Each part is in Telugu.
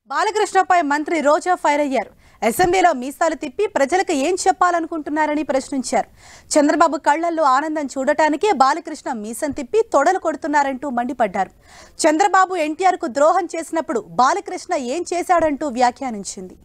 బాలకృష్ణపై మంత్రి రోజా ఫైర్ అయ్యారు అసెంబ్లీలో మీసాలు తిప్పి ప్రజలకు ఏం చెప్పాలనుకుంటున్నారని ప్రశ్నించారు చంద్రబాబు కళ్లల్లో ఆనందం చూడటానికే బాలకృష్ణ మీసం తిప్పి తొడలు కొడుతున్నారంటూ మండిపడ్డారు చంద్రబాబు ఎన్టీఆర్ కు ద్రోహం చేసినప్పుడు బాలకృష్ణ ఏం చేశాడంటూ వ్యాఖ్యానించింది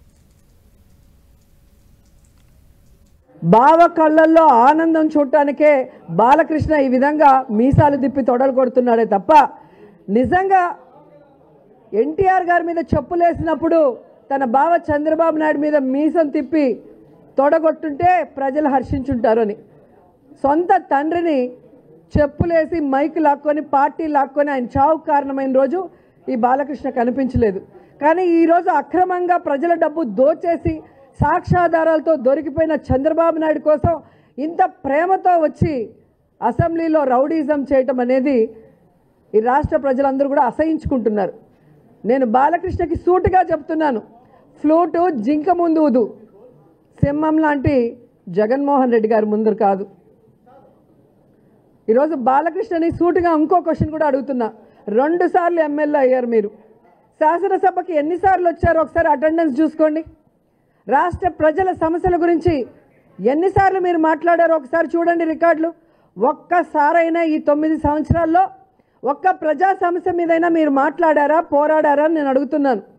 బావ కళ్ళల్లో ఆనందం చూడటానికే బాలకృష్ణ ఈ విధంగా మీసాలు తిప్పి తొడలు కొడుతున్నాడే తప్ప నిజంగా ఎన్టీఆర్ గారి మీద చెప్పులేసినప్పుడు తన బావ చంద్రబాబు నాయుడు మీద మీసం తిప్పి తొడగొట్టుంటే ప్రజలు హర్షించుంటారు అని సొంత తండ్రిని చెప్పులేసి మైక్ లాక్కొని పార్టీ లాక్కొని ఆయన చావుకు కారణమైన రోజు ఈ బాలకృష్ణ కనిపించలేదు కానీ ఈరోజు అక్రమంగా ప్రజల డబ్బు దోచేసి సాక్ష్యాధారాలతో దొరికిపోయిన చంద్రబాబు నాయుడు కోసం ఇంత ప్రేమతో వచ్చి అసెంబ్లీలో రౌడీజం చేయటం అనేది ఈ రాష్ట్ర ప్రజలందరూ కూడా అసహించుకుంటున్నారు నేను బాలకృష్ణకి సూటిగా చెప్తున్నాను ఫ్లూటు జింక ముందు ఊదు సింహం లాంటి జగన్మోహన్ రెడ్డి గారి ముందు కాదు ఈరోజు బాలకృష్ణని సూటిగా ఇంకో క్వశ్చన్ కూడా అడుగుతున్నా రెండు సార్లు ఎమ్మెల్యే అయ్యారు మీరు శాసనసభకి ఎన్నిసార్లు వచ్చారో ఒకసారి అటెండెన్స్ చూసుకోండి రాష్ట్ర ప్రజల సమస్యల గురించి ఎన్నిసార్లు మీరు మాట్లాడారో ఒకసారి చూడండి రికార్డులు ఒక్కసారైనా ఈ తొమ్మిది సంవత్సరాల్లో ఒక్క ప్రజా సమస్య మీదైనా మీరు మాట్లాడారా పోరాడారా అని నేను అడుగుతున్నాను